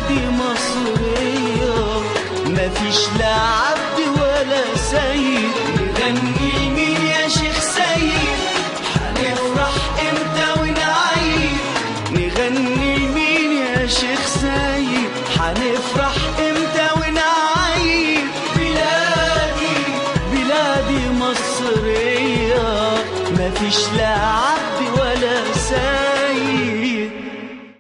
دي مصرية مفيش لا عبد ولا سيد نغني مين يا شيخ سيد هنفرح امتى ونعيد نغني مين يا شيخ سيد هنفرح